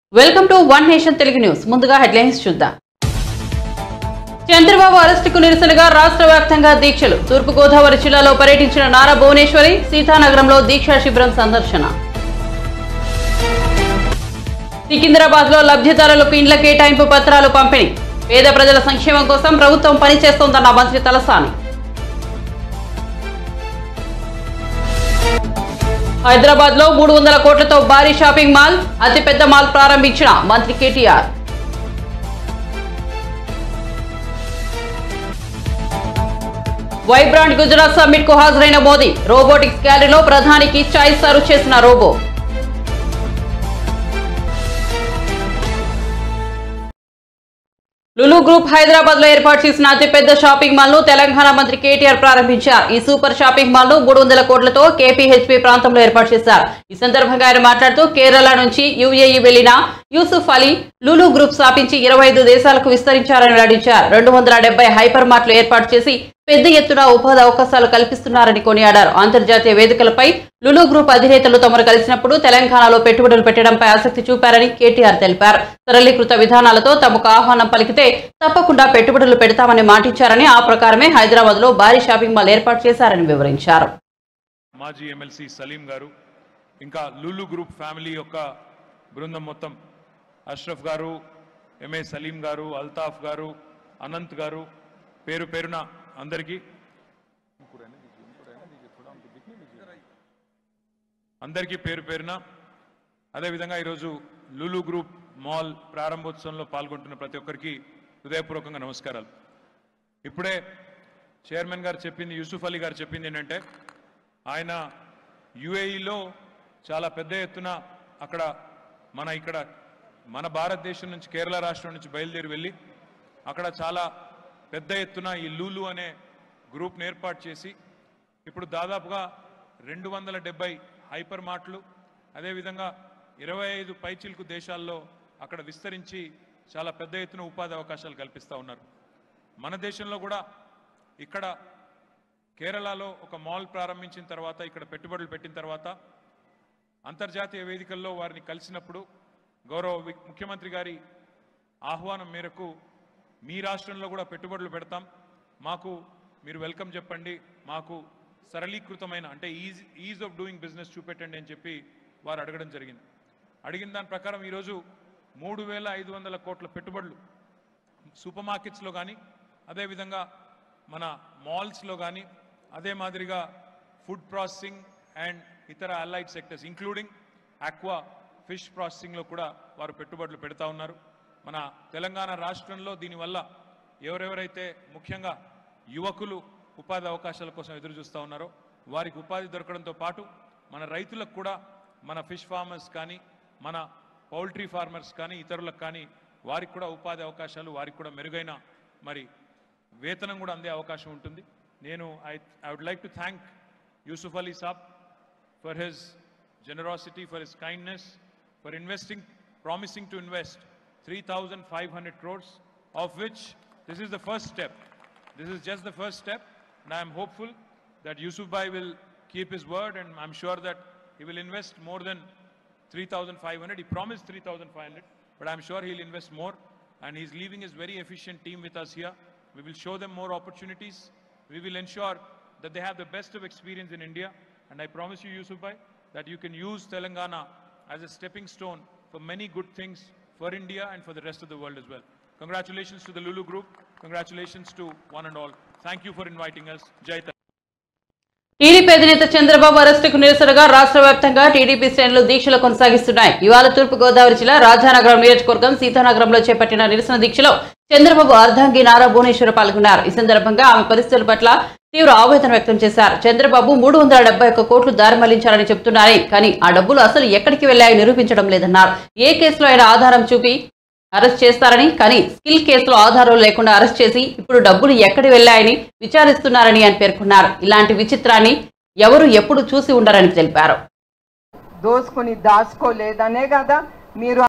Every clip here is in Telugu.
Welcome to one nation Telugu news ముందుగా హెడ్లైన్స్ చూద్దాం చంద్రబాబు అరెస్టుకు నిరసనగా రాష్ట్ర వ్యాప్తంగా దీక్షలు తూర్పుగోదావరి జిల్లాలో పర్యటించిన నారా భువనేశ్వరి సీతానగరంలో దీక్షా శిబిరం సందర్శన సికింద్రాబాద్ లో లబ్ధిదారులకు ఇండ్ల కేటాయింపు పత్రాలు పంపిణీ పేద ప్రజల సంక్షేమం కోసం ప్రభుత్వం పనిచేస్తోందన్న మంత్రి తలసాని హైదరాబాద్ లో మూడు వందల కోట్లతో భారీ షాపింగ్ మాల్ అతిపెద్ద మాల్ ప్రారంభించిన మంత్రి కేటీఆర్ వైబ్రాంట్ గుజరాత్ సమ్మిట్ కు హాజరైన మోదీ రోబోటిక్స్ గ్యాలరీలో ప్రధానికి చాయ్ సర్వ్ చేసిన రోబో లులు గ్రూప్ హైదరాబాద్ లో ఏర్పాటు చేసిన అతిపెద్ద షాపింగ్ మాల్ ను తెలంగాణ మంత్రి కేటీఆర్ ప్రారంభించారు ఈ సూపర్ షాపింగ్ మాల్ ను మూడు వందల కోట్లతో కేపీహెచ్పీ ప్రాంతంలో ఏర్పాటు చేశారు ఈ సందర్భంగా ఆయన మాట్లాడుతూ కేరళ నుంచి యుఏఈ వెళ్లిన యూసుఫ్ అలీ లులు గ్రూప్ స్థాపించి ఇరవై ఐదు దేశాలకు విస్తరించారని వెల్లడించారు రెండు వందల డెబ్బై హైపర్ మార్ట్లు ఏర్పాటు చేసి పెద్ద ఎత్తున ఉపాధి అవకాశాలు కల్పిస్తున్నారని కొనియాడారు అంతర్జాతీయ వేదికలపై లులు గ్రూప్ అధినేతలు తమను కలిసినప్పుడు తెలంగాణలో పెట్టుబడులు పెట్టడంపై ఆసక్తి చూపారని కేటీఆర్ తెలిపారు సరళీకృత విధానాలతో తమకు ఆహ్వానం పలికితే తప్పకుండా పెట్టుబడులు పెడతామని మాటిచ్చారని ఆ ప్రకారమే హైదరాబాద్ లో భారీ షాపింగ్ మాల్ ఏర్పాటు చేశారని వివరించారు మాజీ ఎమ్మెల్సీ సలీం గారు ఇంకా లూలు గ్రూప్ ఫ్యామిలీ యొక్క బృందం మొత్తం అష్రఫ్ గారు ఎంఏ సలీం గారు అల్తాఫ్ గారు అనంత్ గారు పేరు పేరున అందరికీ అందరికీ పేరు పేరున అదేవిధంగా ఈరోజు లూలు గ్రూప్ మాల్ ప్రారంభోత్సవంలో పాల్గొంటున్న ప్రతి ఒక్కరికి హృదయపూర్వకంగా నమస్కారాలు ఇప్పుడే చైర్మన్ గారు చెప్పింది యూసుఫ్ అలీ గారు చెప్పింది ఏంటంటే ఆయన యుఏఈలో చాలా పెద్ద ఎత్తున అక్కడ మన ఇక్కడ మన భారతదేశం నుంచి కేరళ రాష్ట్రం నుంచి బయలుదేరి వెళ్ళి అక్కడ చాలా పెద్ద ఎత్తున ఈ లూలు అనే గ్రూప్ని ఏర్పాటు చేసి ఇప్పుడు దాదాపుగా రెండు వందల డెబ్బై హైపర్ మార్ట్లు అదేవిధంగా ఇరవై ఐదు పైచిల్కు దేశాల్లో అక్కడ విస్తరించి చాలా పెద్ద ఎత్తున ఉపాధి అవకాశాలు కల్పిస్తూ ఉన్నారు మన దేశంలో కూడా ఇక్కడ కేరళలో ఒక మాల్ ప్రారంభించిన తర్వాత ఇక్కడ పెట్టుబడులు పెట్టిన తర్వాత అంతర్జాతీయ వేదికల్లో వారిని కలిసినప్పుడు గౌరవ వి- ముఖ్యమంత్రి గారి ఆహ్వానం మేరకు మీ రాష్ట్రంలో కూడా పెట్టుబడులు పెడతాం మాకు మీరు వెల్కమ్ చెప్పండి మాకు సరళీకృతమైన అంటే ease ease of doing business చూపెట్టండి అని చెప్పి వారు అడగడం జరిగింది అడిగిన దాని ప్రకారం ఈరోజు మూడు వేల ఐదు వందల కోట్ల పెట్టుబడులు సూపర్ మార్కెట్స్లో కానీ అదేవిధంగా మన మాల్స్లో కానీ అదే మాదిరిగా ఫుడ్ ప్రాసెసింగ్ అండ్ ఇతర allied sectors including aqua fish ప్రాసెసింగ్లో కూడా వారు పెట్టుబడులు పెడతా ఉన్నారు మన తెలంగాణ రాష్ట్రంలో దీనివల్ల ఎవరెవరైతే ముఖ్యంగా యువకులు ఉపాధి అవకాశాల కోసం ఎదురు చూస్తూ ఉన్నారో వారికి ఉపాధి దొరకడంతో పాటు మన రైతులకు కూడా మన ఫిష్ ఫార్మర్స్ కానీ మన పౌల్ట్రీ ఫార్మర్స్ కానీ ఇతరులకు కానీ వారికి కూడా ఉపాధి అవకాశాలు వారికి కూడా మెరుగైన మరి వేతనం కూడా అందే అవకాశం ఉంటుంది నేను I I would like to thank Yusuf Ali saab for his generosity, for his kindness, for investing, promising to invest 3,500 crores, of which this is the first step. This is just the first step, and I am hopeful that Yusuf Bhai will keep his word, and I'm sure that he will invest more than 3,500. He promised 3,500, but I'm sure he'll invest more, and he's leaving his very efficient team with us here. We will show them more opportunities. We will ensure that they have the best of experience in India. And I promise you, Yusuf Bhai, that you can use Telangana as a stepping stone for many good things for India and for the rest of the world as well. Congratulations to the Lulu Group. Congratulations to one and all. Thank you for inviting us. Jai Telangana. TDP అధినేత చంద్రబాబు అరెస్టుకు నిరసనగా రాష్ట్ర వ్యాప్తంగా టీడీపీ శ్రేణులు దీక్షలు కొనసాగిస్తున్నాయి ఇవాళ తూర్పు గోదావరి జిల్లా రాజానగరం నియోజకవర్గం సీతానగరంలో చేపట్టిన నిరసన దీక్షలో చంద్రబాబు అర్ధాంగి నారా భువనేశ్వర్ పాల్గొన్నారు ఈ సందర్భంగా ఆమె పరిస్థితుల పట్ల తీవ్ర ఆవేదన వ్యక్తం చేశారు చంద్రబాబు మూడు వందల డెబ్బై ఒక్క కోట్లు దారి మళ్లించారని చెప్తున్నారని కానీ ఆ డబ్బులు అసలు ఎక్కడికి వెళ్లాయో నిరూపించడం లేదన్నారు ఏ కేసులో అయినా ఆధారం చూపి అరెస్ట్ చేస్తారని కానీ స్కిల్ కేసులో ఆధారాలు లేకుండా అరెస్ట్ చేసి ఇప్పుడు డబ్బులు ఎక్కడి వెళ్లాయని విచారిస్తున్నారని అని పేర్కొన్నారు ఇలాంటి విచిత్రాన్ని ఎవరు ఎప్పుడు చూసి ఉండరని తెలిపారు దోసుకొని దాచుకోలేదనే కదా మీరు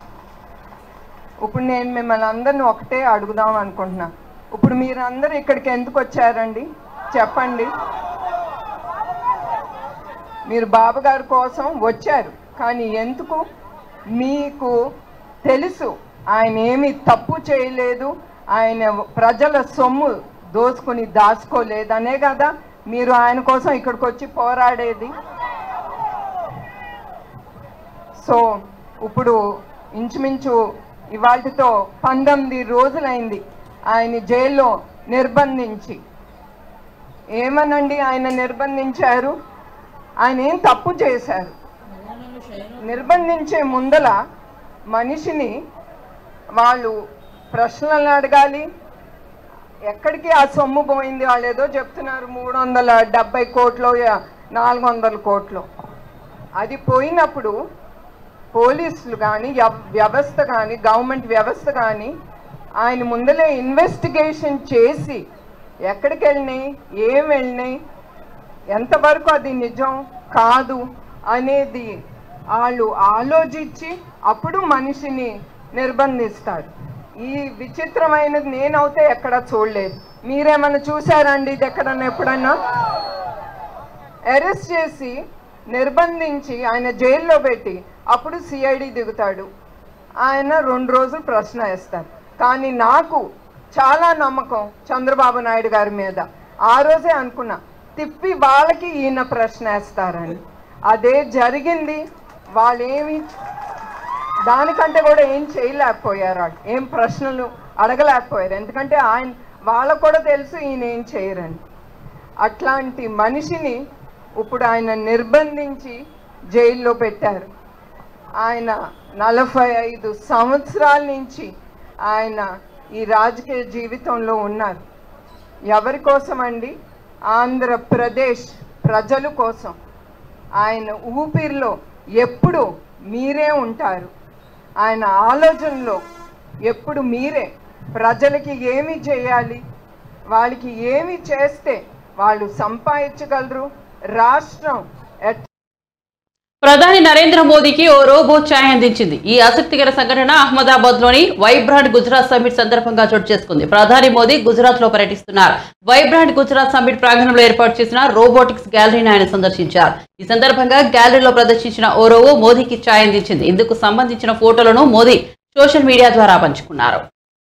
ఇప్పుడు నేను మిమ్మల్ని అందరిని ఒకటే అడుగుదాం అనుకుంటున్నా ఇప్పుడు మీరు అందరు ఇక్కడికి ఎందుకు వచ్చారండి చెప్పండి మీరు బాబు గారి కోసం వచ్చారు కానీ ఎందుకు మీకు తెలుసు ఆయన ఏమి తప్పు చేయలేదు ఆయన ప్రజల సొమ్ము దోచుకుని దాచుకోలేదనే కదా మీరు ఆయన కోసం ఇక్కడికి వచ్చి పోరాడేది సో ఇప్పుడు ఇంచుమించు ఇవాటితో పంతొమ్మిది రోజులైంది ఆయన జైల్లో నిర్బంధించి ఏమనండి ఆయన నిర్బంధించారు ఆయన ఏం తప్పు చేశారు నిర్బంధించే ముందల మనిషిని వాళ్ళు ప్రశ్నలు అడగాలి ఎక్కడికి ఆ సొమ్ము పోయింది వాళ్ళు ఏదో చెప్తున్నారు మూడు వందల డెబ్బై కోట్లు నాలుగు వందల కోట్లు అది పోయినప్పుడు పోలీసులు కానీ వ్యవస్థ కానీ గవర్నమెంట్ వ్యవస్థ కానీ ఆయన ముందలే ఇన్వెస్టిగేషన్ చేసి ఎక్కడికి వెళ్ళినాయి ఏం వెళ్ళినాయి ఎంతవరకు అది నిజం కాదు అనేది వాళ్ళు ఆలోచించి అప్పుడు మనిషిని నిర్బంధిస్తారు ఈ విచిత్రమైనది నేనైతే ఎక్కడ చూడలేదు మీరేమన్నా చూసారండి ఇది ఎక్కడన్నా ఎప్పుడన్నా అరెస్ట్ చేసి నిర్బంధించి ఆయన జైల్లో పెట్టి అప్పుడు సిఐడి దిగుతాడు ఆయన రెండు రోజులు ప్రశ్న వేస్తారు కానీ నాకు చాలా నమ్మకం చంద్రబాబు నాయుడు గారి మీద ఆ రోజే అనుకున్నా తిప్పి వాళ్ళకి ఈయన ప్రశ్న వేస్తారని అదే జరిగింది వాళ్ళేమి దానికంటే కూడా ఏం చేయలేకపోయారు వాళ్ళు ఏం ప్రశ్నలు అడగలేకపోయారు ఎందుకంటే ఆయన వాళ్ళకు కూడా తెలుసు ఈయన ఏం చేయరని అట్లాంటి మనిషిని ఇప్పుడు ఆయన నిర్బంధించి జైల్లో పెట్టారు ఆయన నలభై ఐదు సంవత్సరాల నుంచి ఆయన ఈ రాజకీయ జీవితంలో ఉన్నారు ఎవరి కోసం అండి ఆంధ్రప్రదేశ్ ప్రజల కోసం ఆయన ఊపిరిలో ఎప్పుడు మీరే ఉంటారు ఆయన ఆలోచనలో ఎప్పుడు మీరే ప్రజలకి ఏమి చేయాలి వాళ్ళకి ఏమి చేస్తే వాళ్ళు సంపాదించగలరు రాష్ట్రం ఎట్ ప్రధాని నరేంద్ర మోదీకి ఓ రోబో ఛాయ్ అందించింది ఈ ఆసక్తికర సంఘటన అహ్మదాబాద్ లోని వైబ్రాంట్ గుజరాత్ సమ్మిట్ సందర్భంగా చోటు చేసుకుంది ప్రధాని మోదీ గుజరాత్ లో పర్యటిస్తున్నారు వైబ్రాంట్ గుజరాత్ సమ్మిట్ ప్రాంగణంలో ఏర్పాటు చేసిన రోబోటిక్స్ గ్యాలరీని ఆయన సందర్శించారు ఈ సందర్భంగా గ్యాలరీలో ప్రదర్శించిన ఓ రోబో మోదీకి ఛాయ్ అందించింది ఇందుకు సంబంధించిన ఫోటోలను మోదీ సోషల్ మీడియా ద్వారా పంచుకున్నారు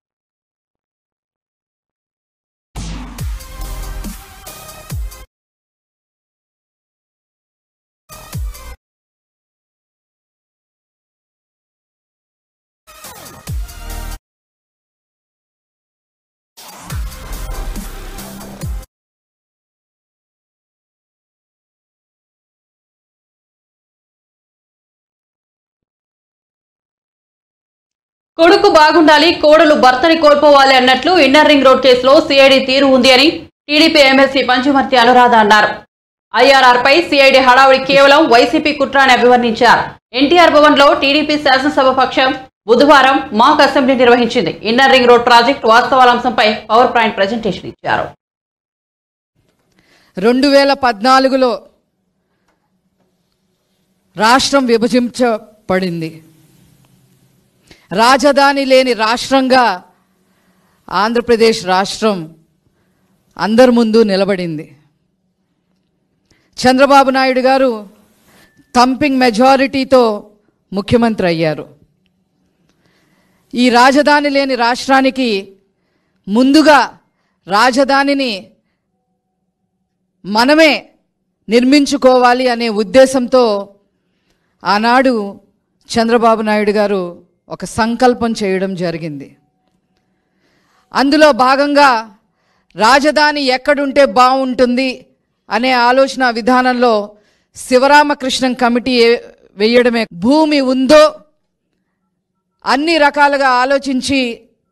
కొడుకు బాగుండాలి కోడలు భర్తని కోల్పోవాలి అన్నట్లు ఇన్నర్ రింగ్ రోడ్ కేసులో సిఐడి తీరు ఉంది అని టీడీపీ ఎమ్మెల్సీ పంచుమర్తి అనురాధ అన్నారు ఐఆర్ఆర్ పై సిఐడి హడావుడి కేవలం వైసీపీ కుట్ర అని అభివర్ణించారు ఎన్టీఆర్ భవన్ లో టీడీపీ శాసనసభ పక్షం బుధవారం మాక్ అసెంబ్లీ నిర్వహించింది ఇన్నర్ రింగ్ రోడ్ ప్రాజెక్టు వాస్తవాల అంశంపై పవర్ పాయింట్ ప్రజెంటేషన్ ఇచ్చారు రెండు వేల పద్నాలుగులో రాష్ట్రం విభజించబడింది రాజధాని లేని రాష్ట్రంగా ఆంధ్రప్రదేశ్ రాష్ట్రం అందరి ముందు నిలబడింది చంద్రబాబు నాయుడు గారు థంపింగ్ మెజారిటీతో ముఖ్యమంత్రి అయ్యారు ఈ రాజధాని లేని రాష్ట్రానికి ముందుగా రాజధానిని మనమే నిర్మించుకోవాలి అనే ఉద్దేశంతో ఆనాడు చంద్రబాబు నాయుడు గారు ఒక సంకల్పం చేయడం జరిగింది అందులో భాగంగా రాజధాని ఎక్కడుంటే బాగుంటుంది అనే ఆలోచన విధానంలో శివరామకృష్ణం కమిటీ ఏ- వేయడమే భూమి ఉందో అన్ని రకాలుగా ఆలోచించి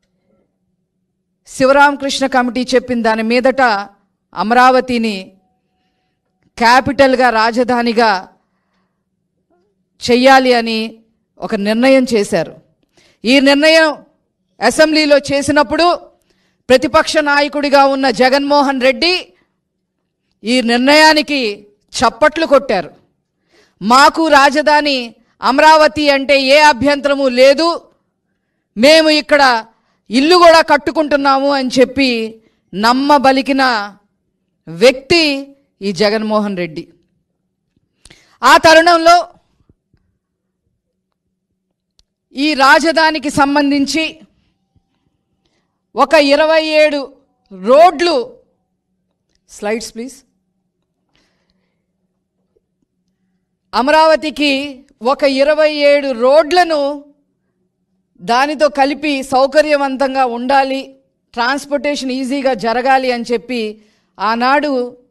శివరామకృష్ణ కమిటీ చెప్పిన దాని మీదట అమరావతిని క్యాపిటల్గా రాజధానిగా చెయ్యాలి అని ఒక నిర్ణయం చేశారు ఈ నిర్ణయం అసెంబ్లీలో చేసినప్పుడు ప్రతిపక్ష నాయకుడిగా ఉన్న జగన్మోహన్ రెడ్డి ఈ నిర్ణయానికి చప్పట్లు కొట్టారు మాకు రాజధాని అమరావతి అంటే ఏ అభ్యంతరము లేదు మేము ఇక్కడ ఇల్లు కూడా కట్టుకుంటున్నాము అని చెప్పి నమ్మబలికిన వ్యక్తి ఈ జగన్మోహన్ రెడ్డి ఆ తరుణంలో ఈ రాజధానికి సంబంధించి ఒక ఇరవై ఏడు రోడ్లు స్లైడ్స్ ప్లీజ్ అమరావతికి ఒక ఇరవై ఏడు రోడ్లను దానితో కలిపి సౌకర్యవంతంగా ఉండాలి ట్రాన్స్పోర్టేషన్ ఈజీగా జరగాలి అని చెప్పి ఆనాడు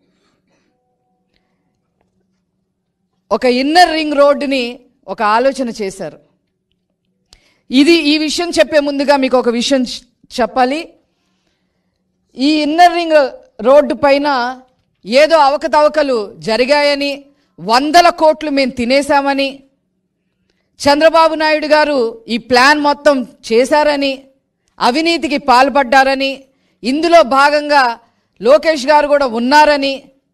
ఒక ఇన్నర్ రింగ్ రోడ్డుని ఒక ఆలోచన చేశారు ఇది ఈ విషయం చెప్పే ముందుగా మీకు ఒక విషయం చె- చెప్పాలి ఈ ఇన్నర్ రింగ్ రోడ్డు పైన ఏదో అవకతవకలు జరిగాయని వందల కోట్లు మేము తినేశామని చంద్రబాబు నాయుడు గారు ఈ ప్లాన్ మొత్తం చేశారని అవినీతికి పాల్పడ్డారని ఇందులో భాగంగా లోకేష్ గారు కూడా ఉన్నారని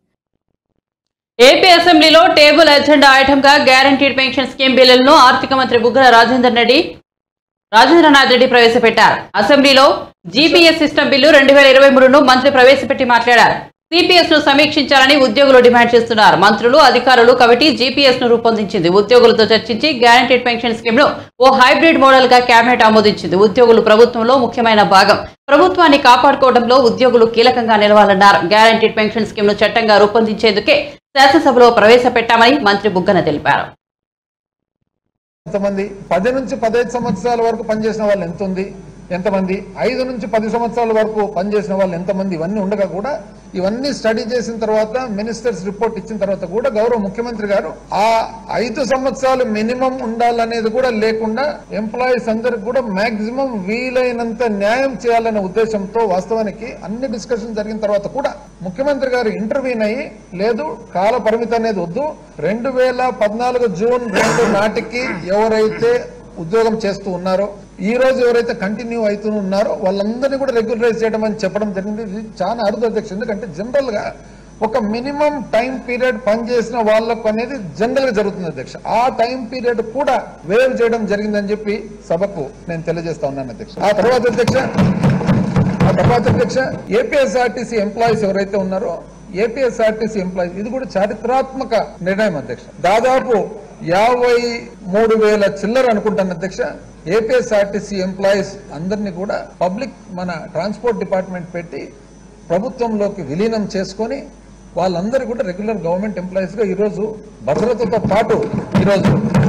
ఏపీ అసెంబ్లీలో టేబుల్ ఎజెండా ఐటమ్ గా గ్యారంటీడ్ పెన్షన్ స్కీమ్ బిల్లులను ఆర్థిక మంత్రి బుగ్గన రాజేందర్ రెడ్డి రాజేంద్రనాథ్ రెడ్డి ప్రవేశపెట్టారు అసెంబ్లీలో జీపీఎస్ సిస్టమ్ బిల్లు రెండు వేల ఇరవై మూడును మంత్రి ప్రవేశపెట్టి మాట్లాడారు సిపిఎస్ ను సమీక్షించాలని ఉద్యోగులు డిమాండ్ చేస్తున్నారు మంత్రులు అధికారులు కమిటీ జీపీఎస్ ను రూపొందించింది ఉద్యోగులతో చర్చించి గ్యారంటీడ్ పెన్షన్ స్కీమ్ ను ఓ హైబ్రిడ్ మోడల్ గా కేబినెట్ ఆమోదించింది ఉద్యోగులు ప్రభుత్వంలో ముఖ్యమైన భాగం ప్రభుత్వాన్ని కాపాడుకోవడంలో ఉద్యోగులు కీలకంగా నిలవాలన్నారు గ్యారంటీడ్ పెన్షన్ స్కీమ్ ను చట్టంగా రూపొందించేందుకే శాసనసభలో ప్రవేశపెట్టామని మంత్రి బుగ్గన తెలిపారు ఎంతమంది పది నుంచి పదహైదు సంవత్సరాల వరకు పనిచేసిన వాళ్ళు ఎంత ఉంది ఎంతమంది ఐదు నుంచి పది సంవత్సరాల వరకు పనిచేసిన వాళ్ళు ఎంతమంది ఇవన్నీ ఉండగా కూడా ఇవన్నీ స్టడీ చేసిన తర్వాత మినిస్టర్స్ రిపోర్ట్ ఇచ్చిన తర్వాత కూడా గౌరవ ముఖ్యమంత్రి గారు ఆ ఐదు సంవత్సరాలు మినిమం ఉండాలనేది కూడా లేకుండా ఎంప్లాయీస్ అందరికి కూడా మాక్సిమం వీలైనంత న్యాయం చేయాలనే ఉద్దేశంతో వాస్తవానికి అన్ని డిస్కషన్ జరిగిన తర్వాత కూడా ముఖ్యమంత్రి గారు ఇంటర్వ్యూన్ అయ్యి లేదు కాల పరిమితి అనేది వద్దు రెండు వేల పద్నాలుగు జూన్ రెండు నాటికి ఎవరైతే ఉద్యోగం చేస్తూ ఉన్నారో ఈ రోజు ఎవరైతే కంటిన్యూ అవుతూ ఉన్నారో వాళ్ళందరినీ కూడా రెగ్యులరైజ్ చేయడం అని చెప్పడం జరిగింది ఇది చాలా అరుదు అధ్యక్ష ఎందుకంటే జనరల్ గా ఒక మినిమం టైం పీరియడ్ పనిచేసిన వాళ్ళకు అనేది జనరల్ గా జరుగుతుంది అధ్యక్ష ఆ టైం పీరియడ్ కూడా వేవ్ చేయడం జరిగిందని చెప్పి సభకు నేను తెలియజేస్తా ఉన్నాను అధ్యక్ష ఆ తర్వాత అధ్యక్ష ఆ తర్వాత అధ్యక్ష ఏపీఎస్ఆర్టీసీ ఎంప్లాయీస్ ఎవరైతే ఉన్నారో ఏపీఎస్ఆర్టీసీ ఎంప్లాయీస్ ఇది కూడా చారిత్రాత్మక నిర్ణయం అధ్యక్ష దాదాపు యాభై మూడు వేల చిల్లర అనుకుంటాను అధ్యక్ష ఏపీఎస్ఆర్టీసీ ఎంప్లాయీస్ అందరినీ కూడా పబ్లిక్ మన ట్రాన్స్పోర్ట్ డిపార్ట్మెంట్ పెట్టి ప్రభుత్వంలోకి విలీనం చేసుకొని వాళ్ళందరూ కూడా రెగ్యులర్ గవర్నమెంట్ ఎంప్లాయీస్ గా ఈరోజు భద్రతతో పాటు ఈరోజు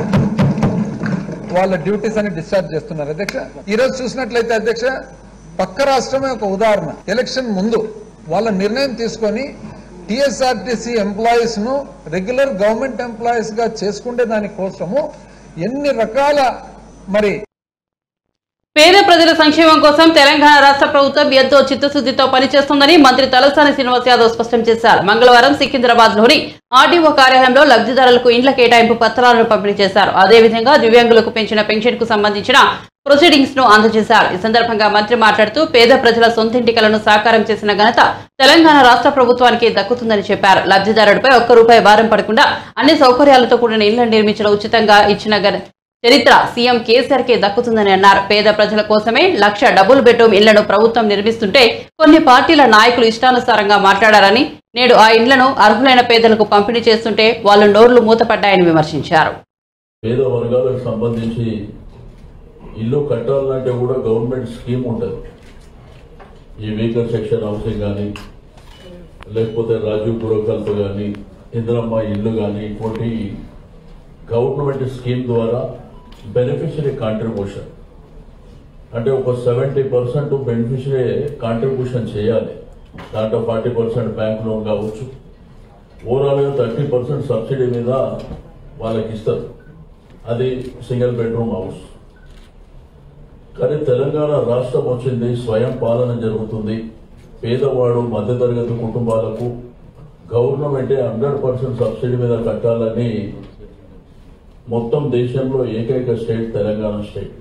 వాళ్ళ డ్యూటీస్ అని డిశ్చార్జ్ చేస్తున్నారు అధ్యక్ష ఈ రోజు చూసినట్లయితే అధ్యక్ష పక్క రాష్ట్రమే ఒక ఉదాహరణ ఎలక్షన్ ముందు వాళ్ళ నిర్ణయం తీసుకొని టిఎస్ఆర్టీసీ ఎంప్లాయీస్ ను రెగ్యులర్ గవర్నమెంట్ ఎంప్లాయీస్ గా చేసుకుంటే దానికోసము ఎన్ని రకాల మరి పేద ప్రజల సంక్షేమం కోసం తెలంగాణ రాష్ట్ర ప్రభుత్వం ఎంతో చిత్తశుద్ధితో పనిచేస్తుందని మంత్రి తలసాని శ్రీనివాస్ యాదవ్ స్పష్టం చేశారు మంగళవారం సికింద్రాబాద్ లోని ఆర్డీఓ కార్యాలయంలో లబ్ధిదారులకు ఇండ్ల కేటాయింపు పత్రాలను పంపిణీ చేశారు అదేవిధంగా దివ్యాంగులకు పెంచిన పెన్షన్ కు సంబంధించిన ప్రొసీడింగ్స్ ను అందజేశారు ఈ సందర్భంగా మంత్రి మాట్లాడుతూ పేద ప్రజల సొంతింటి కలను సాకారం చేసిన ఘనత తెలంగాణ రాష్ట్ర ప్రభుత్వానికి దక్కుతుందని చెప్పారు లబ్ధిదారుడిపై ఒక్క రూపాయి భారం పడకుండా అన్ని సౌకర్యాలతో కూడిన ఇళ్లను నిర్మించడం ఉచితంగా ఇచ్చిన ఘన- చరిత్ర సీఎం కేసీఆర్ కే దక్కుతుందని అన్నారు పేద ప్రజల కోసమే లక్ష డబుల్ బెడ్రూమ్ ఇళ్లను ప్రభుత్వం నిర్మిస్తుంటే కొన్ని పార్టీల నాయకులు ఇష్టానుసారంగా మాట్లాడారని నేడు ఆ ఇండ్లను అర్హులైన పేదలకు పంపిణీ చేస్తుంటే వాళ్ళు నోర్లు మూతపడ్డాయని విమర్శించారు పేద వర్గాలకు సంబంధించి ఇల్లు కట్టాలంటే కూడా గవర్నమెంట్ స్కీమ్ ఉంటుంది ఈ వీకర్ సెక్షన్ హౌసింగ్ కానీ లేకపోతే రాజీవ్ పురోకల్ప కానీ ఇందిరమ్మ ఇల్లు కానీ ఇటువంటి గవర్నమెంట్ స్కీమ్ ద్వారా బెనిఫిషరీ కాంట్రిబ్యూషన్ అంటే ఒక సెవెంటీ పర్సెంట్ బెనిఫిషరీ కాంట్రిబ్యూషన్ చేయాలి దాంట్లో ఫార్టీ పర్సెంట్ బ్యాంక్ లోన్ కావచ్చు ఓవరాల్గా థర్టీ పర్సెంట్ సబ్సిడీ మీద వాళ్ళకి ఇస్తారు అది సింగిల్ బెడ్రూమ్ హౌస్ కానీ తెలంగాణ రాష్ట్రం వచ్చింది స్వయం పాలన జరుగుతుంది పేదవాడు మధ్యతరగతి కుటుంబాలకు గవర్నమెంటే హండ్రెడ్ పర్సెంట్ సబ్సిడీ మీద కట్టాలని మొత్తం దేశంలో ఏకైక స్టేట్ తెలంగాణ స్టేట్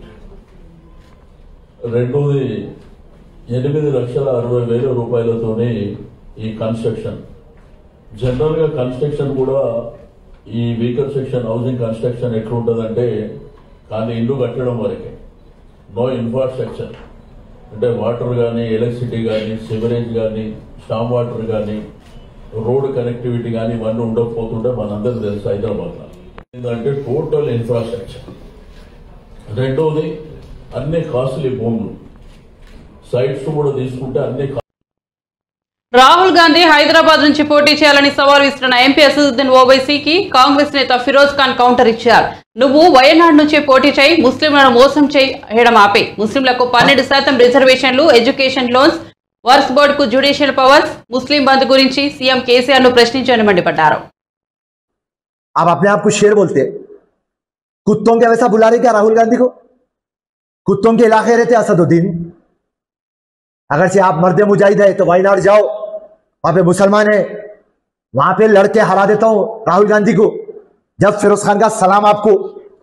రెండోది ఎనిమిది లక్షల అరవై వేల రూపాయలతోనే ఈ కన్స్ట్రక్షన్ జనరల్ గా కన్స్ట్రక్షన్ కూడా ఈ వీకర్ సెక్షన్ హౌసింగ్ కన్స్ట్రక్షన్ ఎట్లుంటదంటే కానీ ఇల్లు కట్టడం వరకే నో ఇన్ఫ్రాస్ట్రక్చర్ అంటే వాటర్ కానీ ఎలక్ట్రిసిటీ కానీ సివరేజ్ కానీ స్టామ్ వాటర్ కానీ రోడ్ కనెక్టివిటీ కానీ ఇవన్నీ ఉండకపోతుంటే మనందరికి తెలుసు హైదరాబాద్ ఏంటంటే టోటల్ ఇన్ఫ్రాస్ట్రక్చర్ రెండవది అన్ని కాస్ట్లీ భూములు సైట్స్ కూడా తీసుకుంటే అన్ని రాహుల్ గాంధీ హైదరాబాద్ నుంచి పోటీ చేయాలని సవాల్ విస్తున్న ఎంపీ అసదుద్దీన్ ఓవైసీకి కాంగ్రెస్ నేత ఫిరోజ్ ఖాన్ కౌంటర్ ఇచ్చారు నువ్వు వయనాడు నుంచి పోటీ చేయి ముస్లింలను మోసం చేయడం ఆపే ముస్లింలకు పన్నెండు శాతం రిజర్వేషన్లు ఎడ్యుకేషన్ లోన్స్ వర్క్స్ బోర్డుకు జ్యుడిషియల్ పవర్స్ ముస్లిం బంద్ గురించి సీఎం కేసీఆర్ ను ప్రశ్నించని మండిపడ్డారు आप अपने आप को शेर बोलते हैं कुत्तों के वैसा बुला रहे क्या राहुल गांधी को कुत्तों के इलाके रहते असदुद्दीन अगर से आप मर्द मुजाहिद है तो वायनाड जाओ वहां पे मुसलमान है वहां पे लड़के हरा देता हूं राहुल गांधी को जब फिरोज खान का सलाम आपको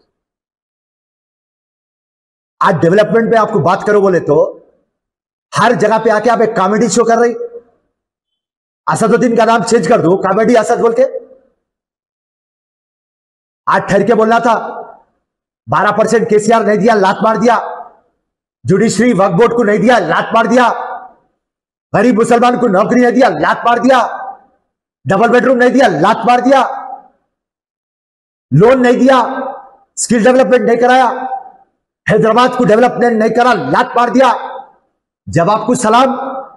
आज डेवलपमेंट पे आपको बात करो बोले तो हर जगह पे आके आप एक कॉमेडी शो कर रही असदुद्दीन का नाम चेंज कर दो कॉमेडी असद बोल के आज ठहर के बोलना था बारह परसेंट केसीआर नहीं दिया लात मार दिया जुडिशरी वक्फ बोर्ड को नहीं दिया लात मार दिया गरीब मुसलमान को नौकरी नहीं दिया लात मार दिया डबल बेडरूम नहीं दिया लात मार दिया लोन नहीं दिया स्किल डेवलपमेंट नहीं कराया हैदराबाद को डेवलपमेंट नहीं करा लात मार दिया जब आपको सलाम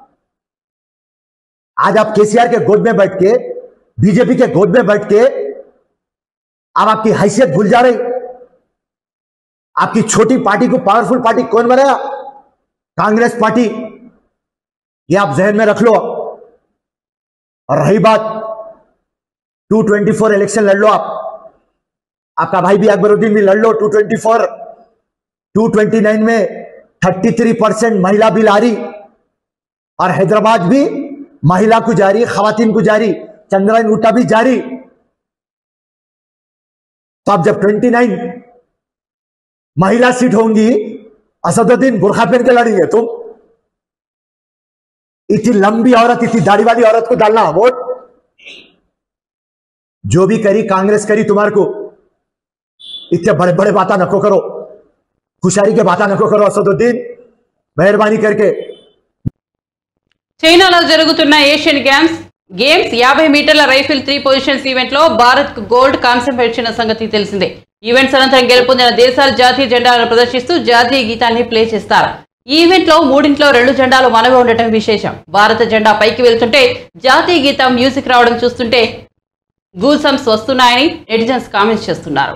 आज आप केसीआर के गोद में बैठ के बीजेपी के गोद में बैठ के अब आपकी हैसियत भूल जा रही आपकी छोटी पार्टी को पावरफुल पार्टी कौन बनाया कांग्रेस पार्टी ये आप जहन में रख लो और रही बात 224 इलेक्शन लड़ लो आप आपका भाई भी अकबरुद्दीन भी लड़ लो 224 229 में 33 परसेंट महिला बिल आ रही और हैदराबाद भी महिला को जारी खातन को जारी चंद्रायन गुट्टा भी जारी तो अब जब 29 महिला सीट होंगी असदुद्दीन बुरखा पहन के लड़ेंगे तुम इतनी लंबी औरत इतनी दाढ़ी वाली औरत को डालना वोट जो भी करी कांग्रेस करी तुम्हारे को इतने बड़े बड़े बातें नको करो खुशारी के बातें नको करो असदुद्दीन मेहरबानी करके చైనాలో జరుగుతున్న ఏషియన్ గేమ్స్ గేమ్స్ యాభై మీటర్ల రైఫిల్ త్రీ పొజిషన్స్ ఈవెంట్ లో భారత్ గోల్డ్ కాంస్యం వచ్చిన సంగతి తెలిసిందే ఈవెంట్స్ అనంతరం గెలుపొందిన దేశాలు జాతీయ జెండాలను ప్రదర్శిస్తూ జాతీయ గీతాన్ని ప్లే చేస్తారు ఈ ఈవెంట్ లో మూడింట్లో రెండు జెండాలు మనగా ఉండటం విశేషం భారత జెండా పైకి వెళ్తుంటే జాతీయ గీతం మ్యూజిక్ రావడం చూస్తుంటే గూసమ్స్ వస్తున్నాయని నెటిజన్స్ కామెంట్స్ చేస్తున్నారు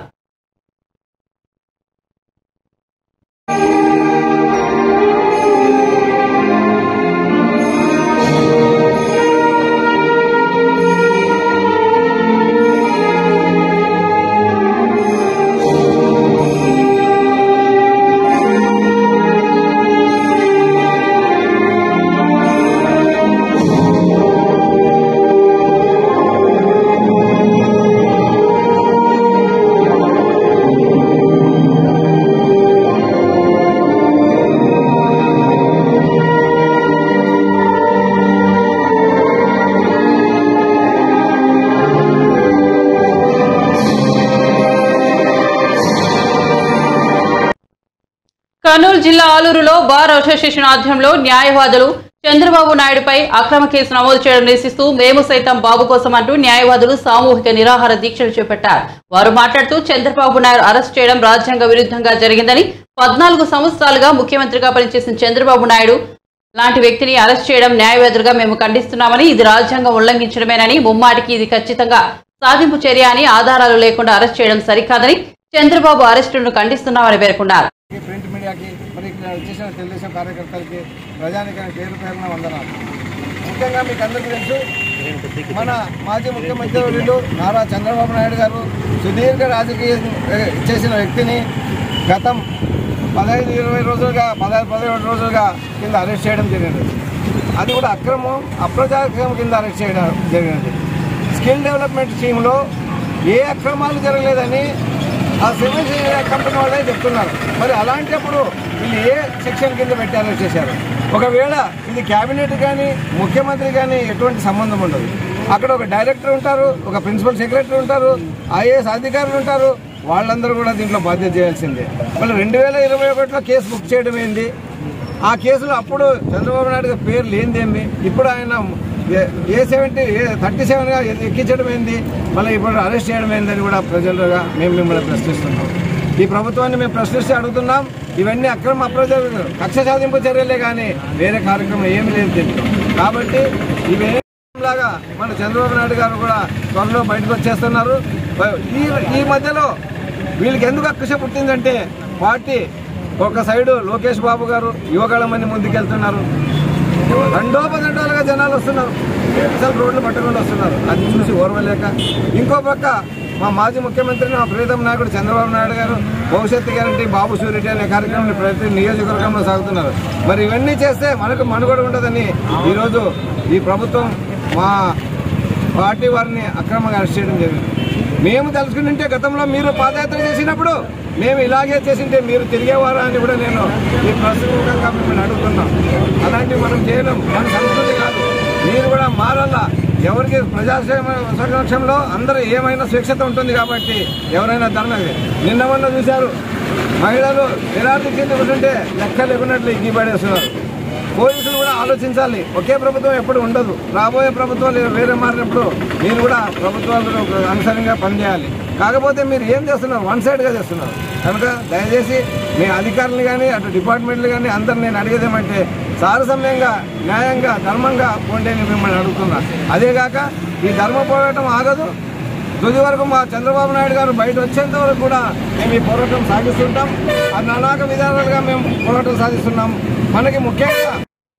కర్నూలు జిల్లా ఆలూరులో బార్ అసోసియేషన్ ఆధ్వర్యంలో న్యాయవాదులు చంద్రబాబు నాయుడుపై అక్రమ కేసు నమోదు చేయడం నిరసిస్తూ మేము సైతం బాబు కోసం అంటూ న్యాయవాదులు సామూహిక నిరాహార దీక్షలు చేపట్టారు వారు మాట్లాడుతూ చంద్రబాబు నాయుడు అరెస్ట్ చేయడం రాజ్యాంగ విరుద్ధంగా జరిగిందని పద్నాలుగు సంవత్సరాలుగా ముఖ్యమంత్రిగా పనిచేసిన చంద్రబాబు నాయుడు లాంటి వ్యక్తిని అరెస్ట్ చేయడం న్యాయవాదులుగా మేము ఖండిస్తున్నామని ఇది రాజ్యాంగం ఉల్లంఘించడమేనని ముమ్మాటికి ఇది ఖచ్చితంగా సాధింపు చర్య అని ఆధారాలు లేకుండా అరెస్ట్ చేయడం సరికాదని చంద్రబాబు అరెస్టును ఖండిస్తున్నామని పేర్కొన్నారు ఈ ప్రింట్ మీడియాకి మరి ఇక్కడ వచ్చేసిన తెలుగుదేశం కార్యకర్తలకి ప్రజానికానికి పేరు పేరున వందనాలు ముఖ్యంగా మీకు అందరికీ తెలుసు మన మాజీ ముఖ్యమంత్రి వర్యులు నారా చంద్రబాబు నాయుడు గారు సుదీర్ఘ రాజకీయం ఏ, చేసిన వ్యక్తిని గతం పదహైదు ఇరవై రోజులుగా పదహైదు పదిహేడు రోజులుగా కింద అరెస్ట్ చేయడం జరిగింది అది కూడా అక్రమం అప్రజాక్రమం కింద అరెస్ట్ చేయడం జరిగినది స్కిల్ డెవలప్మెంట్ స్కీమ్లో ఏ అక్రమాలు జరగలేదని ఆ సిమెంట్ కంపెనీ వాళ్ళే చెప్తున్నారు మరి అలాంటప్పుడు వీళ్ళు ఏ సెక్షన్ కింద పెట్టి అరెస్ట్ చేశారు ఒకవేళ ఇది క్యాబినెట్ కానీ ముఖ్యమంత్రి కానీ ఎటువంటి సంబంధం ఉండదు అక్కడ ఒక డైరెక్టర్ ఉంటారు ఒక ప్రిన్సిపల్ సెక్రటరీ ఉంటారు ఐఏఎస్ అధికారులు ఉంటారు వాళ్ళందరూ కూడా దీంట్లో బాధ్యత చేయాల్సిందే మళ్ళీ రెండు వేల ఇరవై ఒకటిలో కేసు బుక్ చేయడం ఏంది ఆ కేసులో అప్పుడు చంద్రబాబు నాయుడు గారి పేరు లేనిదేమి ఇప్పుడు ఆయన ఏ- ఏ సెవెంటీ ఏ థర్టీ సెవెన్గా ఎక్కించడం ఏంది మళ్ళీ ఇప్పుడు అరెస్ట్ చేయడం ఏందని కూడా ప్రజలుగా మేము మిమ్మల్ని ప్రశ్నిస్తున్నాం ఈ ప్రభుత్వాన్ని మేము ప్రశ్నిస్తే అడుగుతున్నాం ఇవన్నీ అక్రమ అప్రజ కక్ష సాధింపు చర్యలే కానీ వేరే కార్యక్రమం ఏమి లేదు దీంట్లో కాబట్టి ఇవే లాగా మన చంద్రబాబు నాయుడు గారు కూడా త్వరలో బయటకు వచ్చేస్తున్నారు ఈ ఈ మధ్యలో వీళ్ళకి ఎందుకు అక్కశ పుట్టిందంటే పార్టీ ఒక సైడు లోకేష్ బాబు గారు యువగళమని ముందుకెళ్తున్నారు దండోపదండాలుగా జనాలు వస్తున్నారు అసలు రోడ్లు పట్టుకొని వస్తున్నారు అది చూసి ఓర్వలేక ఇంకో పక్క మా మాజీ ముఖ్యమంత్రి మా ప్రీతం నాయకుడు చంద్రబాబు నాయుడు గారు భవిష్యత్తు గ్యారంటీ బాబు షూరిటీ అనే కార్యక్రమం ప్రతి నియోజకవర్గంలో సాగుతున్నారు మరి ఇవన్నీ చేస్తే మనకు మనుగడ ఉండదని ఈరోజు ఈ ప్రభుత్వం మా పార్టీ వారిని అక్రమంగా అరెస్ట్ చేయడం జరిగింది మేము తెలుసుకుంటే గతంలో మీరు పాదయాత్ర చేసినప్పుడు మేము ఇలాగే చేసింటే మీరు తిరిగేవారా అని కూడా నేను ఈ ప్రస్తుతంగా మిమ్మల్ని అడుగుతున్నాం అలాంటివి మనం చేయలేం మన సంస్కృతి కాదు మీరు కూడా మారాలా ఎవరికి ప్రజాక్షేమ సంరక్షణలో అందరూ ఏమైనా స్వేచ్ఛత ఉంటుంది కాబట్టి ఎవరైనా ధర్మ నిన్న మొన్న చూశారు మహిళలు నిరార్థి కింద ఉంటుంటే లెక్క లేకున్నట్లు ఇగ్గి పడేస్తున్నారు పోలీసులు కూడా ఆలోచించాలి ఒకే ప్రభుత్వం ఎప్పుడు ఉండదు రాబోయే ప్రభుత్వాలు వేరే మారినప్పుడు మీరు కూడా ప్రభుత్వాలు అనుసరంగా పనిచేయాలి కాకపోతే మీరు ఏం చేస్తున్నారు వన్ సైడ్గా చేస్తున్నారు కనుక దయచేసి మీ అధికారులు కానీ అటు డిపార్ట్మెంట్లు కానీ అందరు నేను అడిగేదేమంటే సారసమ్యంగా న్యాయంగా ధర్మంగా పోండి అని మిమ్మల్ని అడుగుతున్నా అదేగాక ఈ ధర్మ పోరాటం ఆగదు తుది వరకు మా చంద్రబాబు నాయుడు గారు బయట వచ్చేంత వరకు కూడా మేము ఈ పోరాటం సాగిస్తుంటాం అది నానాక విధాలుగా మేము పోరాటం సాగిస్తున్నాం మనకి ముఖ్యంగా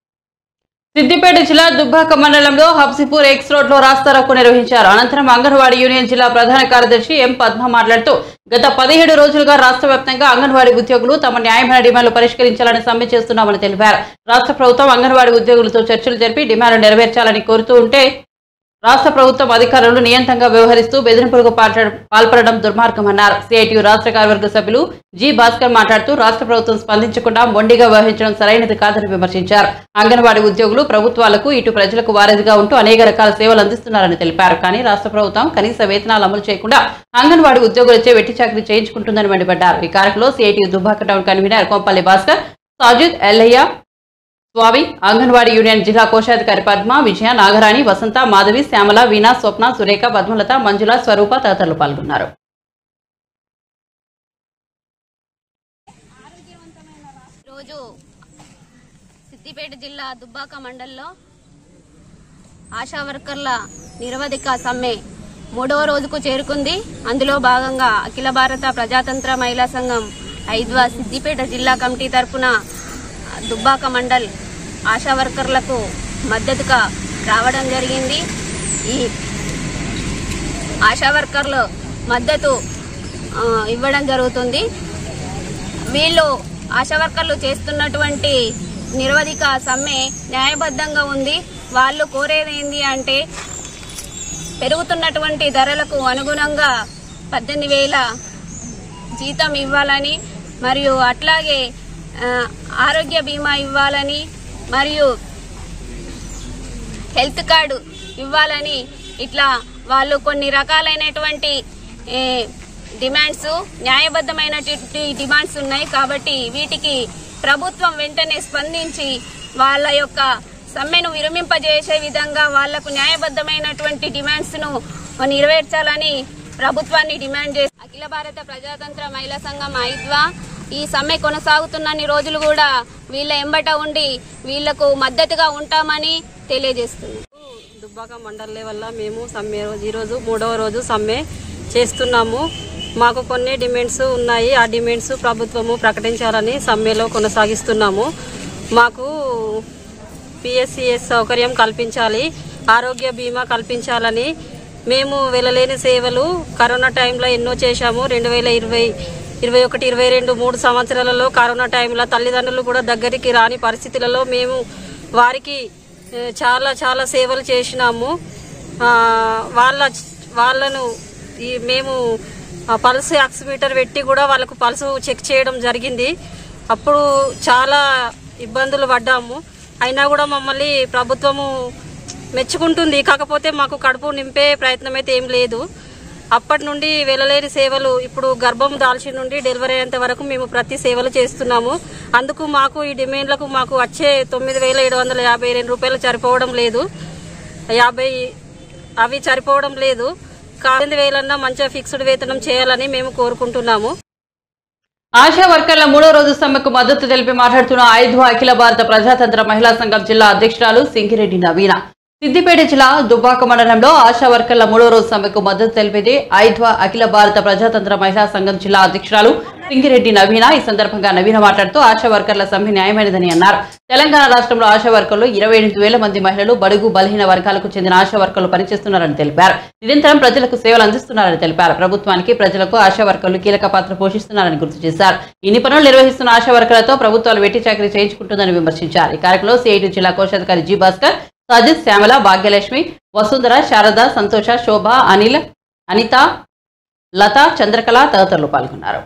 సిద్దిపేట జిల్లా దుబ్బాక మండలంలో హబ్సిపూర్ ఎక్స్ రోడ్ లో రాస్తారోకో నిర్వహించారు అనంతరం అంగన్వాడీ యూనియన్ జిల్లా ప్రధాన కార్యదర్శి ఎం పద్మ మాట్లాడుతూ గత పదిహేడు రోజులుగా రాష్ట్ర వ్యాప్తంగా అంగన్వాడీ ఉద్యోగులు తమ న్యాయమైన డిమాండ్లు పరిష్కరించాలని సమ్మె చేస్తున్నామని తెలిపారు రాష్ట్ర ప్రభుత్వం అంగన్వాడీ ఉద్యోగులతో చర్చలు జరిపి డిమాండ్లు నెరవేర్చాలని కోరుతూ ఉంటే రాష్ట్ర ప్రభుత్వం అధికారులు నియంత్రంగా వ్యవహరిస్తూ బెదిరింపులకు పాల్పడ- పాల్పడడం దుర్మార్గమన్నారు సిఐటియు రాష్ట్ర కార్యవర్గ సభ్యులు జి భాస్కర్ మాట్లాడుతూ రాష్ట్ర ప్రభుత్వం స్పందించకుండా మొండిగా వ్యవహరించడం సరైనది కాదని విమర్శించారు అంగన్వాడీ ఉద్యోగులు ప్రభుత్వాలకు ఇటు ప్రజలకు వారధిగా ఉంటూ అనేక రకాల సేవలు అందిస్తున్నారని తెలిపారు కానీ రాష్ట్ర ప్రభుత్వం కనీస వేతనాలు అమలు చేయకుండా అంగన్వాడీ ఉద్యోగులచే వెట్టి చాకరీ చేయించుకుంటుందని మండిపడ్డారు ఈ కార్యక్రమంలో CITU Dubbaka town convenor Kompalli Bhaskar Sajid Ellaiah Swamy anganwadi union జిల్లా కోశాధికారి పద్మ విజయ నాగరాణి వసంత మాధవి శ్యామల వీణా స్వప్న సురేఖ పద్మలత మంజుల స్వరూప తదితరులు పాల్గొన్నారు రోజు సిద్దిపేట జిల్లా దుబ్బాక మండల్లో ఆశా వర్కర్ల నిరవధిక సమ్మె మూడవ రోజుకు చేరుకుంది అందులో భాగంగా అఖిల భారత ప్రజాతంత్ర మహిళా సంఘం ఐద్వా సిద్దిపేట జిల్లా కమిటీ తరపున దుబ్బాక మండల్ ఆశా వర్కర్లకు మద్దతుగా రావడం జరిగింది ఈ ఆశా వర్కర్లు మద్దతు ఆ, ఇవ్వడం జరుగుతుంది వీళ్ళు ఆశా వర్కర్లు చేస్తున్నటువంటి నిరవధిక సమ్మె న్యాయబద్ధంగా ఉంది వాళ్ళు కోరేది ఏంది అంటే పెరుగుతున్నటువంటి ధరలకు అనుగుణంగా పద్దెనిమిది వేల జీతం ఇవ్వాలని మరియు అట్లాగే ఆ, ఆరోగ్య బీమా ఇవ్వాలని మరియు హెల్త్ కార్డు ఇవ్వాలని ఇట్లా వాళ్ళు కొన్ని రకాలైనటువంటి ఏ, డిమాండ్స్ న్యాయబద్ధమైనటువంటి డిమాండ్స్ ఉన్నాయి కాబట్టి వీటికి ప్రభుత్వం వెంటనే స్పందించి వాళ్ళ యొక్క సమ్మెను విరమింపజేసే విధంగా వాళ్లకు న్యాయబద్ధమైనటువంటి డిమాండ్స్ ను నెరవేర్చాలని ప్రభుత్వాన్ని డిమాండ్ చేసి అఖిల భారత ప్రజాతంత్ర మహిళా సంఘం ఐద్వా ఈ సమ్మె కొనసాగుతున్నన్ని రోజులు కూడా వీళ్ళ ఎంబట ఉండి వీళ్లకు మద్దతుగా ఉంటామని తెలియజేస్తుంది దుబ్బాక మండల్ లెవెల్ల మేము సమ్మె రోజు ఈరోజు మూడవ రోజు సమ్మె చేస్తున్నాము మాకు కొన్ని డిమాండ్స్ ఉన్నాయి ఆ డిమాండ్స్ ప్రభుత్వము ప్రకటించాలని సమ్మెలో కొనసాగిస్తున్నాము మాకు పిఎస్సిఎస్ సౌకర్యం కల్పించాలి ఆరోగ్య బీమా కల్పించాలని మేము వెళ్ళలేని సేవలు కరోనా టైంలో ఎన్నో చేశాము రెండు వేల ఇరవై ఇరవై ఒకటి ఇరవై రెండు మూడు సంవత్సరాలలో కరోనా టైంలో తల్లిదండ్రులు కూడా దగ్గరికి రాని పరిస్థితులలో మేము వారికి ఏ, చాలా చాలా సేవలు చేసినాము ఆ, వాళ్ళ వాళ్ళను ఈ మేము ఆ పల్స్ ఆక్సిమీటర్ పెట్టి కూడా వాళ్ళకు పల్స్ చెక్ చేయడం జరిగింది అప్పుడు చాలా ఇబ్బందులు పడ్డాము అయినా కూడా మమ్మల్ని ప్రభుత్వము మెచ్చుకుంటుంది కాకపోతే మాకు కడుపు నింపే ప్రయత్నం అయితే ఏం లేదు అప్పటి నుండి వెళ్ళలేని సేవలు ఇప్పుడు గర్భం దాల్చి నుండి డెలివరీ అయ్యేంత వరకు మేము ప్రతి సేవలు చేస్తున్నాము అందుకు మాకు ఈ డిమాండ్లకు మాకు వచ్చే తొమ్మిది వేల ఏడు వందల యాభై రెండు రూపాయలు సరిపోవడం లేదు యాభై అవి సరిపోవడం లేదు కాదు వేలన్నా మంచిగా ఫిక్స్డ్ వేతనం చేయాలని మేము కోరుకుంటున్నాము ఆశా వర్కర్ల మూడో రోజు సమ్మెకు మద్దతు తెలిపి మాట్లాడుతున్న ఐదు అఖిల భారత ప్రజాతంత్ర మహిళా సంఘం జిల్లా అధ్యక్షురాలు సింగిరెడ్డి నవీన సిద్దిపేట జిల్లా దుబ్బాక మండలంలో ఆశా వర్కర్ల మూడో రోజు సమ్మెకు మద్దతు తెలిపింది ఐద్వా అఖిల భారత ప్రజాతంత్ర మహిళా సంఘం జిల్లా అధ్యక్షురాలు సింగిరెడ్డి నవీన ఈ సందర్భంగా నవీన మాట్లాడుతూ ఆశా వర్కర్ల సమ్మె న్యాయమైనదని అన్నారు తెలంగాణ రాష్ట్రంలో ఆశా వర్కర్లు ఇరవై ఎనిమిది వేల మంది మహిళలు బడుగు బలహీన వర్గాలకు చెందిన ఆశా వర్కర్లు పనిచేస్తున్నారని తెలిపారు నిరంతరం ప్రజలకు సేవలు అందిస్తున్నారని తెలిపారు ప్రభుత్వానికి ప్రజలకు ఆశా వర్కర్లు కీలక పాత్ర పోషిస్తున్నారని గుర్తు చేశారు ఇన్ని పనులు నిర్వహిస్తున్న ఆశా వర్కర్లతో ప్రభుత్వాలు వెట్టి చాకరీ చేయించుకుంటుందని విమర్శించారు ఈ కార్యక్రమంలో సిఐటి జిల్లా కోశాధికారి జి భాస్కర్ సజిత్ శ్యామల భాగ్యలక్ష్మి వసుంధర శారద సంతోష శోభ అనిల్ అనిత లత చంద్రకళ తదితరులు పాల్గొన్నారు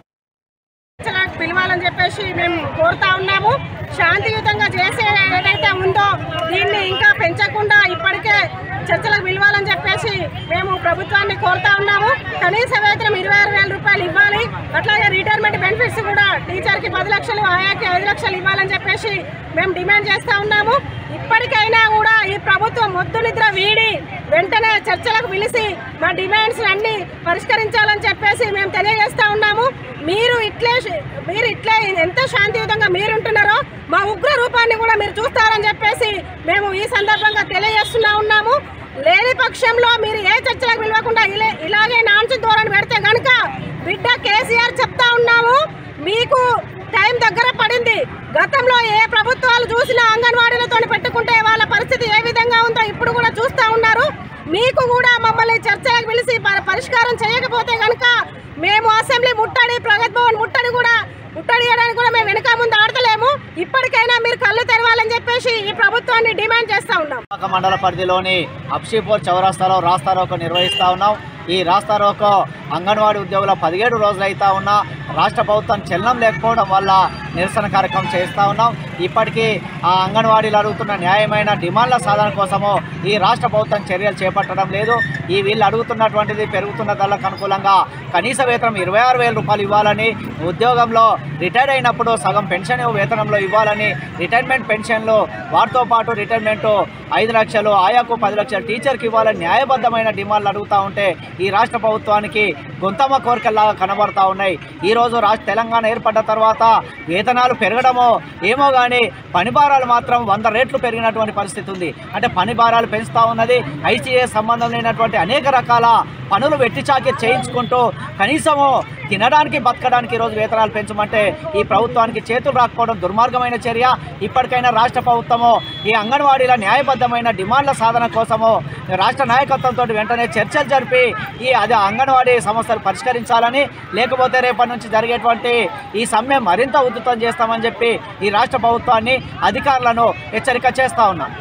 చర్చలకు పిలవాలని చెప్పేసి మేము కోరుతా ఉన్నాము శాంతియుతంగా చేసే ఏదైతే ఉందో దీన్ని ఇంకా పెంచకుండా ఇప్పటికే చర్చలకు పిలవాలని చెప్పేసి మేము ప్రభుత్వాన్ని కోరుతా ఉన్నాము కనీస వేతనం ఇరవై ఆరు వేల రూపాయలు ఇవ్వాలి అట్లాగే రిటైర్మెంట్ బెనిఫిట్స్ కూడా టీచర్కి పది లక్షలు ఆయాకి ఐదు లక్షలు ఇవ్వాలని చెప్పేసి మేము డిమాండ్ చేస్తా ఉన్నాము ఇప్పటికైనా కూడా ఈ ప్రభుత్వం మొద్దు నిద్ర వీడి వెంటనే చర్చలకు పిలిచి మా డిమాండ్స్ అన్ని పరిష్కరించాలని చెప్పేసి మేము తెలియజేస్తా ఉన్నాము మీరు ఇట్లే మీరు ఇట్లే ఎంత శాంతియుతంగా మీరుంటున్నారో మా ఉగ్ర రూపాన్ని కూడా మీరు చూస్తారని చెప్పేసి మేము ఈ సందర్భంగా తెలియజేస్తున్నా ఉన్నాము లేని పక్షంలో మీరు ఏ చర్చలకు పిలవకుండా ఇలా- ఇలాగే నాన్సు ధోరణి పెడితే గనుక బిడ్డ కేసీఆర్ చెప్తా ఉన్నాము మీకు టైం దగ్గర పడింది గతంలో ఏ ప్రభుత్వాలు చూసినా అంగన్వాడీలతో పెట్టుకుంటే వాళ్ళ పరిస్థితి ఏ విధంగా ఉందో ఇప్పుడు కూడా చూస్తా ఉన్నారు మీకు కూడా మమ్మల్ని చర్చలకు పిలిచి ప- పరిష్కారం చేయకపోతే కనుక మేము అసెంబ్లీ ముట్టడి ప్రగతి భవన్ ముట్టడి కూడా ముట్టడి చేయడానికి కూడా మేము వెనక ముందు ఆడతలేము ఇప్పటికైనా మీరు కళ్ళు తెరవాలని చెప్పేసి ఈ ప్రభుత్వాన్ని డిమాండ్ చేస్తా ఉన్నాం విశాఖ మండల పరిధిలోని అప్షీపూర్ చౌరస్తాలో రాస్తారోకో నిర్వహిస్తా ఉన్నాం ఈ రాస్తారోకో అంగన్వాడీ ఉద్యోగుల పదిహేడు రోజులు అవుతా ఉన్నా రాష్ట్ర ప్రభుత్వం చలనం లేకపోవడం వల్ల నిరసన కార్యక్రమం చేస్తూ ఉన్నాం ఇప్పటికీ ఆ అంగన్వాడీలు అడుగుతున్న న్యాయమైన డిమాండ్ల సాధన కోసము ఈ రాష్ట్ర ప్రభుత్వం చర్యలు చేపట్టడం లేదు ఈ వీళ్ళు అడుగుతున్నటువంటిది పెరుగుతున్న ధరలకు అనుకూలంగా కనీస వేతనం ఇరవై ఆరు వేల రూపాయలు ఇవ్వాలని ఉద్యోగంలో రిటైర్డ్ అయినప్పుడు సగం పెన్షన్ వేతనంలో ఇవ్వాలని రిటైర్మెంట్ పెన్షన్లు వాటితో పాటు రిటైర్మెంట్ ఐదు లక్షలు ఆయాకు పది లక్షలు టీచర్కి ఇవ్వాలని న్యాయబద్ధమైన డిమాండ్లు అడుగుతూ ఉంటే ఈ రాష్ట్ర ప్రభుత్వానికి గొంతమ్మ కోరికల్లాగా కనబడతా ఉన్నాయి ఈ రోజు రాష్ట్ర తెలంగాణ ఏర్పడ్డ తర్వాత వేతనాలు పెరగడమో ఏమో కానీ పని భారాలు మాత్రం వంద రెట్లు పెరిగినటువంటి పరిస్థితి ఉంది అంటే పని భారాలు పెంచుతా ఉన్నది ఐసీఏ సంబంధం లేనటువంటి అనేక రకాల పనులు వెట్టి చాకి చేయించుకుంటూ కనీసము తినడానికి బతకడానికి ఈరోజు వేతనాలు పెంచమంటే ఈ ప్రభుత్వానికి చేతులు రాకపోవడం దుర్మార్గమైన చర్య ఇప్పటికైనా రాష్ట్ర ప్రభుత్వము ఈ అంగన్వాడీల న్యాయబద్ధమైన డిమాండ్ల సాధన కోసము రాష్ట్ర నాయకత్వంతో వెంటనే చర్చలు జరిపి ఈ అది అంగన్వాడీ సమస్యలు పరిష్కరించాలని లేకపోతే రేపటి నుంచి జరిగేటువంటి ఈ సమ్మె మరింత ఉధృతం చేస్తామని చెప్పి ఈ రాష్ట్ర ప్రభుత్వాన్ని అధికారులను హెచ్చరిక చేస్తా ఉన్నాం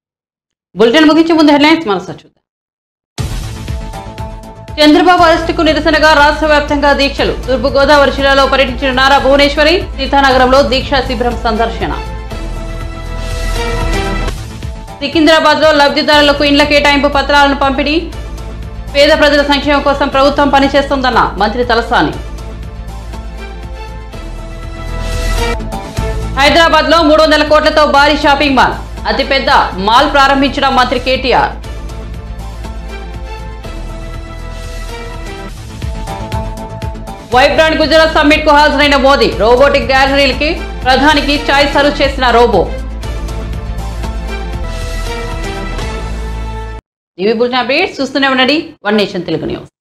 బులెటిన్ ముగించే ముందు హెడ్లైన్స్ మనసు చూద్దాం చంద్రబాబు అరెస్టుకు నిరసనగా రాష్ట్ర వ్యాప్తంగా దీక్షలు తూర్పుగోదావరి జిల్లాలో పర్యటించిన నారా భువనేశ్వరి సీతానగరంలో దీక్షా శిబిరం సందర్శన సికింద్రాబాద్ లో లబ్ధిదారులకు ఇండ్ల కేటాయింపు పత్రాలను పంపిణీ పేద ప్రజల సంక్షేమం కోసం ప్రభుత్వం పనిచేస్తోందన్న మంత్రి తలసాని హైదరాబాద్ లో మూడు వందల కోట్లతో భారీ షాపింగ్ మాల్ అతిపెద్ద మాల్ ప్రారంభించిన మంత్రి కేటీఆర్ వైబ్రాండ్ గుజరాత్ సమ్మిట్ కు హాజరైన మోదీ రోబోటిక్ గ్యాలరీలకి ప్రధానికి చాయ్ సర్వ్ చేసిన రోబో టీవీ బుల్టన్ అప్డేట్స్ చూస్తూనే ఉండండి వన్ నేషన్ తెలుగు న్యూస్